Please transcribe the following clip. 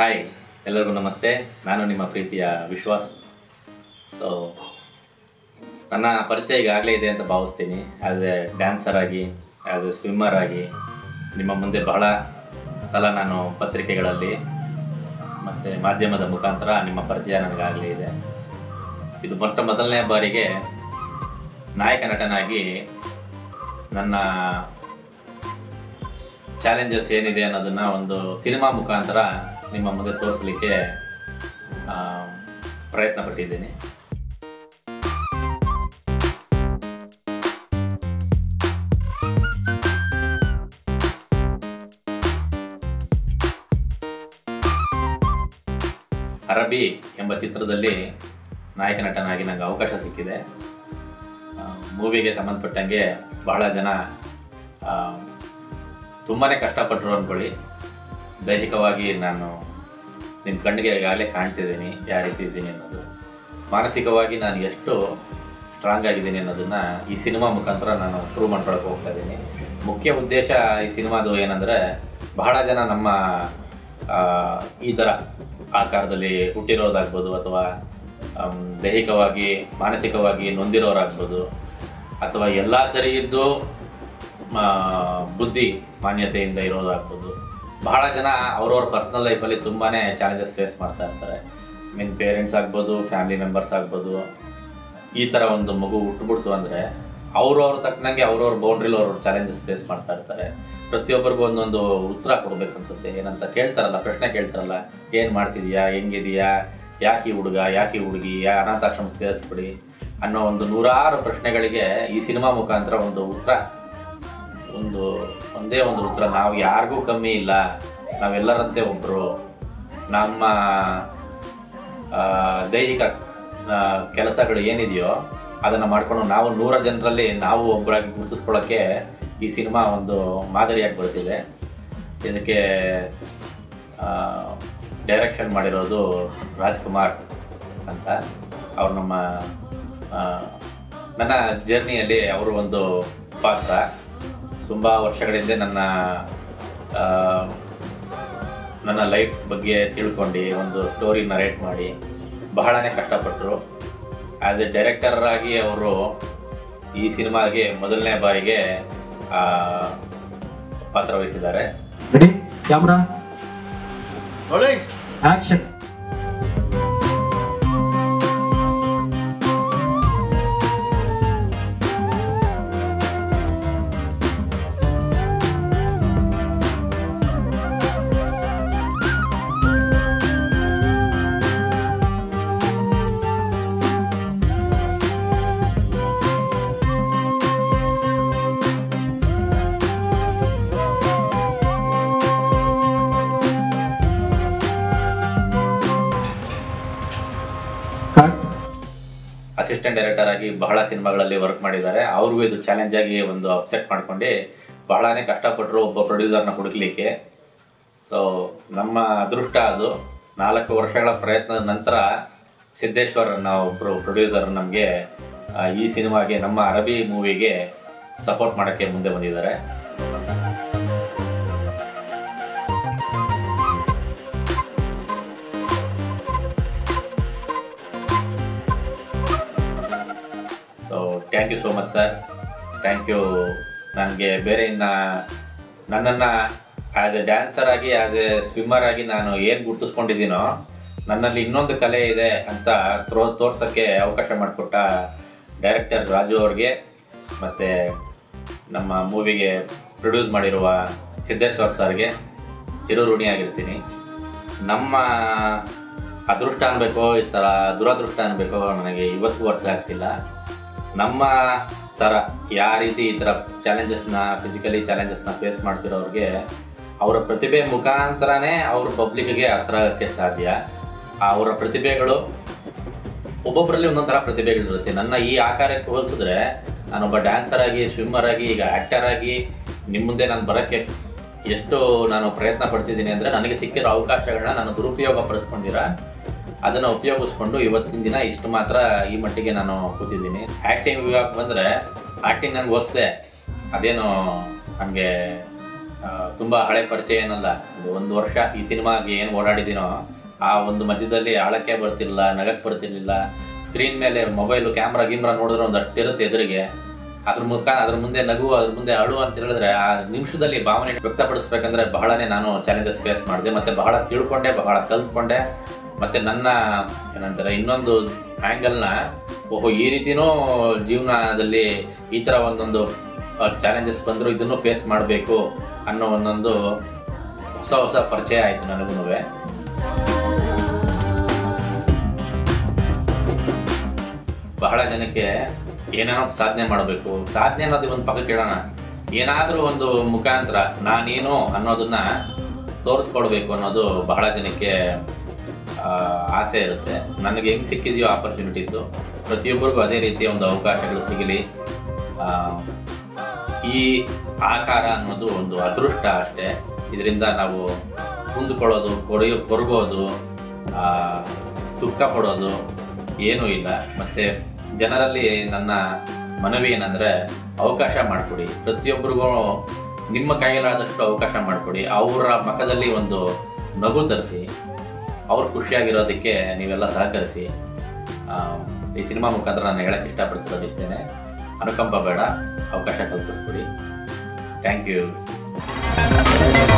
Hi ಎಲ್ಲರಿಗೂ ನಮಸ್ತೆ ನಾನು ನಿಮ್ಮ ಪ್ರೀತಿಯ ವಿಶ್ವಾಸ್ ಸೊ ನನ್ನ ಪರಿಚಯ ಈಗಾಗಲೇ ಇದೆ ಅಂತ ಭಾವಿಸ್ತೀನಿ ಆ್ಯಸ್ ಎ ಡ್ಯಾನ್ಸರ್ ಆಗಿ ಆ್ಯಸ್ ಎ ಸ್ವಿಮ್ಮರ್ ಆಗಿ ನಿಮ್ಮ ಮುಂದೆ ಬಹಳ ಸಲ ನಾನು ಪತ್ರಿಕೆಗಳಲ್ಲಿ ಮತ್ತು ಮಾಧ್ಯಮದ ಮುಖಾಂತರ ನಿಮ್ಮ ಪರಿಚಯ ನನಗಾಗಲೇ ಇದೆ ಇದು ಮೊಟ್ಟ ಮೊದಲನೇ ಬಾರಿಗೆ ನಾಯಕ ನಟನಾಗಿ ನನ್ನ ಚಾಲೆಂಜಸ್ ಏನಿದೆ ಅನ್ನೋದನ್ನ ಒಂದು ಸಿನಿಮಾ ಮುಖಾಂತರ ನಿಮ್ಮ ಮುಂದೆ ತೋರಿಸಲಿಕ್ಕೆ ಆ, ಪ್ರಯತ್ನ ಪಟ್ಟಿದ್ದೀನಿ ಅರಬಿ ಎಂಬ ಚಿತ್ರದಲ್ಲಿ ನಾಯಕ ನಟನಾಗಿ ನನಗೆ ಅವಕಾಶ ಸಿಕ್ಕಿದೆ ಮೂವಿಗೆ ಸಂಬಂಧಪಟ್ಟಂಗೆ ಬಹಳ ಜನ ತುಂಬಾ ಕಷ್ಟಪಟ್ಟರು ಅಂದ್ಕೊಳ್ಳಿ ದೈಹಿಕವಾಗಿ ನಾನು ನಿಮ್ಮ ಕಣ್ಣಿಗೆ ಈಗಾಗಲೇ ಕಾಣ್ತಿದ್ದೀನಿ ಯಾವ ರೀತಿ ಇದ್ದೀನಿ ಅನ್ನೋದು ಮಾನಸಿಕವಾಗಿ ನಾನು ಎಷ್ಟು ಸ್ಟ್ರಾಂಗ್ ಆಗಿದ್ದೀನಿ ಅನ್ನೋದನ್ನು ಈ ಸಿನಿಮಾ ಮುಖಾಂತರ ನಾನು ಪ್ರೂವ್ ಮಾಡ್ಕೊಳಕ್ಕೆ ಹೋಗ್ತಾ ಇದ್ದೀನಿ ಮುಖ್ಯ ಉದ್ದೇಶ ಈ ಸಿನಿಮಾದು ಏನಂದರೆ ಬಹಳ ಜನ ನಮ್ಮ ಆ, ಈ ಥರ ಆಕಾರದಲ್ಲಿ ಹುಟ್ಟಿರೋದಾಗ್ಬೋದು ಅಥವಾ ಆಮ್, ದೈಹಿಕವಾಗಿ ಮಾನಸಿಕವಾಗಿ ನೊಂದಿರೋರಾಗ್ಬೋದು ಅಥವಾ ಎಲ್ಲ ಸರಿ ಇದ್ದು ಆ, ಬುದ್ಧಿ ಮಾನ್ಯತೆಯಿಂದ ಇರೋದಾಗ್ಬೋದು ಬಹಳ ಜನ ಅವ್ರವ್ರ ಪರ್ಸ್ನಲ್ ಲೈಫಲ್ಲಿ ತುಂಬಾ ಚಾಲೆಂಜಸ್ ಫೇಸ್ ಮಾಡ್ತಾ ಇರ್ತಾರೆ ಮೀನ್ ಪೇರೆಂಟ್ಸ್ ಆಗ್ಬೋದು ಫ್ಯಾಮಿಲಿ ಮೆಂಬರ್ಸ್ ಆಗ್ಬೋದು ಈ ಥರ ಒಂದು ಮಗು ಹುಟ್ಟುಬಿಡ್ತು ಅಂದರೆ ಅವ್ರವ್ರ ತಕ್ಕನಂಗೆ ಅವ್ರವ್ರ ಬೌಂಡ್ರಿಲಿ ಅವ್ರವ್ರ ಚಾಲೆಂಜಸ್ ಫೇಸ್ ಮಾಡ್ತಾ ಇರ್ತಾರೆ ಪ್ರತಿಯೊಬ್ಬರಿಗೂ ಒಂದೊಂದು ಉತ್ತರ ಕೊಡ್ಬೇಕು ಅನ್ಸುತ್ತೆ ಏನಂತ ಕೇಳ್ತಾರಲ್ಲ ಪ್ರಶ್ನೆ ಕೇಳ್ತಾರಲ್ಲ ಏನು ಮಾಡ್ತಿದೀಯಾ ಹೆಂಗಿದೀಯಾ ಯಾಕೆ ಈ ಹುಡುಗ ಯಾಕೆ ಈ ಹುಡುಗಿ ಯಾ ಅನಾಥಾಶ್ರಮಕ್ಕೆ ಸೇರಿಸ್ಬಿಡಿ ಅನ್ನೋ ಒಂದು ನೂರಾರು ಪ್ರಶ್ನೆಗಳಿಗೆ ಈ ಸಿನಿಮಾ ಮುಖಾಂತರ ಒಂದು ಉತ್ತರ ಒಂದು ಒಂದೇ ಒಂದು ಉತ್ತರ ನಾವು ಯಾರಿಗೂ ಕಮ್ಮಿ ಇಲ್ಲ ನಾವೆಲ್ಲರಂತೆ ಒಬ್ಬರು ನಮ್ಮ ಆ, ದೈಹಿಕ ಆ, ಕೆಲಸಗಳು ಏನಿದೆಯೋ ಅದನ್ನು ಮಾಡ್ಕೊಂಡು ನಾವು ನೂರ ಜನರಲ್ಲಿ ನಾವು ಒಬ್ಬರಾಗಿ ಗುರುತಿಸ್ಕೊಳ್ಳೋಕ್ಕೆ ಈ ಸಿನಿಮಾ ಒಂದು ಮಾದರಿಯಾಗಿ ಬರ್ತಿದೆ ಇದಕ್ಕೆ ಡೈರೆಕ್ಷನ್ ಮಾಡಿರೋದು ರಾಜ್ಕುಮಾರ್ ಅಂತ ಅವ್ರು ನಮ್ಮ ಆ, ನನ್ನ ಜರ್ನಿಯಲ್ಲಿ ಅವರು ಒಂದು ಪಾತ್ರ ತುಂಬ ವರ್ಷಗಳಿಂದ ನನ್ನ ಆ, ನನ್ನ ಲೈಫ್ ಬಗ್ಗೆ ತಿಳ್ಕೊಂಡು ಒಂದು ಸ್ಟೋರಿ ನರೇಟ್ ಮಾಡಿ ಬಹಳನೇ ಕಷ್ಟಪಟ್ಟರು ಆ್ಯಸ್ ಎ ಡೈರೆಕ್ಟರ್ ಆಗಿ ಅವರು ಈ ಸಿನಿಮಾಗೆ ಮೊದಲನೇ ಬಾರಿಗೆ ಆ, ಪಾತ್ರ ವಹಿಸಿದ್ದಾರೆ ready camera Rolling. Action cut assistant director ಆಗಿ ಬಹಳ ಸಿನಿಮಾಗಳಲ್ಲಿ ವರ್ಕ್ ಮಾಡಿದ್ದಾರೆ ಅವ್ರಿಗೂ ಇದು ಚಾಲೆಂಜ್ ಆಗಿ ಒಂದು ಅಪ್ಸೆಟ್ ಮಾಡ್ಕೊಂಡು ಬಹಳನೇ ಕಷ್ಟಪಟ್ಟರು ಒಬ್ಬ ಪ್ರೊಡ್ಯೂಸರ್ನ ಹುಡುಕ್ಲಿಕ್ಕೆ ಸೊ ನಮ್ಮ ಅದೃಷ್ಟ ಅದು ನಾಲ್ಕು ವರ್ಷಗಳ ಪ್ರಯತ್ನದ ನಂತರ ಸಿದ್ದೇಶ್ವರ್ ಅನ್ನೋ ಒಬ್ಬರು ಪ್ರೊಡ್ಯೂಸರ್ ನಮಗೆ ಈ ಸಿನಿಮಾಗೆ ನಮ್ಮ ಅರಬಿ ಮೂವಿಗೆ ಸಪೋರ್ಟ್ ಮಾಡೋಕ್ಕೆ ಮುಂದೆ ಬಂದಿದ್ದಾರೆ so thank you so much sir thank you ನನಗೆ ಬೇರೆ ಇನ್ನು ನನ್ನನ್ನು ಆ್ಯಸ್ ಎ ಡ್ಯಾನ್ಸರ್ ಆಗಿ ಆ್ಯಸ್ ಎ ಸ್ವಿಮ್ಮರ್ ಆಗಿ ನಾನು ಏನು ಗುರುತಿಸ್ಕೊಂಡಿದ್ದೀನೋ ನನ್ನಲ್ಲಿ ಇನ್ನೊಂದು ಕಲೆ ಇದೆ ಅಂತ ತೋ ತೋರ್ಸೋಕ್ಕೆ ಅವಕಾಶ ಮಾಡಿಕೊಟ್ಟ ಡೈರೆಕ್ಟರ್ ರಾಜು ಅವ್ರಿಗೆ ಮತ್ತು ನಮ್ಮ ಮೂವಿಗೆ ಪ್ರೊಡ್ಯೂಸ್ ಮಾಡಿರುವ ಸಿದ್ದೇಶ್ವರ್ ಸರ್ಗೆ ಚಿರಋಣಿಯಾಗಿರ್ತೀನಿ ನಮ್ಮ ಅದೃಷ್ಟ ಅನ್ಬೇಕೋ ಈ ಥರ ದುರದೃಷ್ಟ ಅನ್ಬೇಕೋ ನನಗೆ ಇವತ್ತು ಅರ್ಥ ಆಗ್ತಿಲ್ಲ ನಮ್ಮ ಥರ ಯಾವ ರೀತಿ ಈ ಥರ ಚಾಲೆಂಜಸ್ನ ಫಿಸಿಕಲಿ ಚಾಲೆಂಜಸ್ನ ಫೇಸ್ ಮಾಡ್ತಿರೋರಿಗೆ ಅವರ ಪ್ರತಿಭೆ ಮುಖಾಂತರನೇ ಅವ್ರ ಪಬ್ಲಿಕ್ಗೆ ಹತ್ರ ಆಗೋಕ್ಕೆ ಸಾಧ್ಯ ಅವರ ಪ್ರತಿಭೆಗಳು ಒಬ್ಬೊಬ್ಬರಲ್ಲಿ ಒಂದೊಂದು ಥರ ಪ್ರತಿಭೆಗಳಿರುತ್ತೆ ನನ್ನ ಈ ಆಕಾರಕ್ಕೆ ಹೋಲಿಸಿದ್ರೆ ನಾನೊಬ್ಬ ಡ್ಯಾನ್ಸರ್ ಆಗಿ ಸ್ವಿಮ್ಮರ್ ಆಗಿ ಈಗ ಆ್ಯಕ್ಟರ್ ಆಗಿ ನಿಮ್ಮ ಮುಂದೆ ನಾನು ಬರೋಕ್ಕೆ ಎಷ್ಟು ನಾನು ಪ್ರಯತ್ನ ಪಡ್ತಿದ್ದೀನಿ ಅಂದರೆ ನನಗೆ ಸಿಕ್ಕಿರೋ ಅವಕಾಶಗಳನ್ನ ನಾನು ದುರುಪಯೋಗ ಪಡಿಸ್ಕೊಂಡಿರ ಅದನ್ನು ಉಪಯೋಗಿಸ್ಕೊಂಡು ಇವತ್ತಿನ ದಿನ ಇಷ್ಟು ಮಾತ್ರ ಈ ಮಟ್ಟಿಗೆ ನಾನು ಕೂತಿದ್ದೀನಿ ಆ್ಯಕ್ಟಿಂಗ್ ವಿಭಾಗ ಬಂದರೆ ಆ್ಯಕ್ಟಿಂಗ್ ನನಗೆ ಹೊಸ್ದೆ ಅದೇನು ನನಗೆ ಆ, ತುಂಬ ಹಳೆ ಪರಿಚಯ ಏನಲ್ಲ ಒಂದು ಒಂದು ವರ್ಷ ಈ ಸಿನಿಮಾಗೆ ಏನು ಓಡಾಡಿದ್ದೀನೋ ಆ ಒಂದು ಮಧ್ಯದಲ್ಲಿ ಆಳಕ್ಕೆ ಬರ್ತಿರ್ಲಿಲ್ಲ ನಗಕ್ಕೆ ಬರ್ತಿರ್ಲಿಲ್ಲ ಸ್ಕ್ರೀನ್ ಮೇಲೆ ಮೊಬೈಲು ಕ್ಯಾಮ್ರಾ ಗಿಮ್ರಾ ನೋಡಿದ್ರೆ ಒಂದು ಅಷ್ಟಿರುತ್ತೆ ಎದುರಿಗೆ ಅದ್ರ ಮುಖ ಅದ್ರ ಮುಂದೆ ನಗು ಅದ್ರ ಮುಂದೆ ಅಳು ಅಂತ ಹೇಳಿದ್ರೆ ಆ ನಿಮಿಷದಲ್ಲಿ ಭಾವನೆ ವ್ಯಕ್ತಪಡಿಸ್ಬೇಕಂದ್ರೆ ಬಹಳನೇ ನಾನು ಚಾಲೆಂಜಸ್ ಫೇಸ್ ಮಾಡಿದೆ ಮತ್ತೆ ಬಹಳ ತಿಳ್ಕೊಂಡೆ ಬಹಳ ಕಲ್ತ್ಕೊಂಡೆ ಮತ್ತೆ ನನ್ನ ಏನಂತಾರೆ ಇನ್ನೊಂದು ಆ್ಯಂಗಲ್ನ ಓಹೋ ಈ ರೀತಿನೂ ಜೀವನದಲ್ಲಿ ಈ ಥರ ಒಂದೊಂದು ಚಾಲೆಂಜಸ್ ಬಂದರೂ ಇದನ್ನು ಫೇಸ್ ಮಾಡಬೇಕು ಅನ್ನೋ ಒಂದೊಂದು ಹೊಸ ಹೊಸ ಪರಿಚಯ ಆಯಿತು ನನಗೂ ಬಹಳ ಜನಕ್ಕೆ ಏನೇನೋ ಸಾಧನೆ ಮಾಡಬೇಕು ಸಾಧನೆ ಅನ್ನೋದು ಒಂದು ಪಕ್ಕ ಕೇಳೋಣ ಏನಾದರೂ ಒಂದು ಮುಖಾಂತರ ನಾನೇನು ಅನ್ನೋದನ್ನ ತೋರಿಸ್ಕೊಡ್ಬೇಕು ಅನ್ನೋದು ಬಹಳ ಜನಕ್ಕೆ ಆ, ಆಸೆ ಇರುತ್ತೆ ನನಗೆ ಹೆಂಗೆ ಸಿಕ್ಕಿದೆಯೋ ಆಪರ್ಚುನಿಟೀಸು ಪ್ರತಿಯೊಬ್ಬರಿಗೂ ಅದೇ ರೀತಿಯ ಒಂದು ಅವಕಾಶಗಳು ಸಿಗಲಿ ಆ, ಈ ಆಕಾರ ಅನ್ನೋದು ಒಂದು ಅದೃಷ್ಟ ಅಷ್ಟೇ ಇದರಿಂದ ನಾವು ಕುಂದುಕೊಳ್ಳೋದು ಕೊಡೆಯೋ ಕೊರಗೋದು ಆ, ದುಃಖ ಪಡೋದು ಏನೂ ಇಲ್ಲ ಮತ್ತು ಜನರಲ್ಲಿ ನನ್ನ ಮನವಿ ಏನಂದರೆ ಅವಕಾಶ ಮಾಡಿಕೊಡಿ ಪ್ರತಿಯೊಬ್ಬರಿಗೂ ನಿಮ್ಮ ಕೈಯಲ್ಲಾದಷ್ಟು ಅವಕಾಶ ಮಾಡಿಕೊಡಿ ಅವರ ಮುಖದಲ್ಲಿ ಒಂದು ನಗು ತರಿಸಿ ಅವ್ರು ಖುಷಿಯಾಗಿರೋದಕ್ಕೆ ನೀವೆಲ್ಲ ಸಹಕರಿಸಿ ಆ, ಈ ಸಿನಿಮಾ ಮುಖಾಂತರ ನಾನು ಹೇಳಕ್ಕೆ ಇಷ್ಟಪಡ್ತಿರೋದು ಇಷ್ಟೇ ಅನುಕಂಪ ಬೇಡ ಅವಕಾಶ ಕಲ್ಪಿಸ್ಬಿಡಿ ಥ್ಯಾಂಕ್ ಯು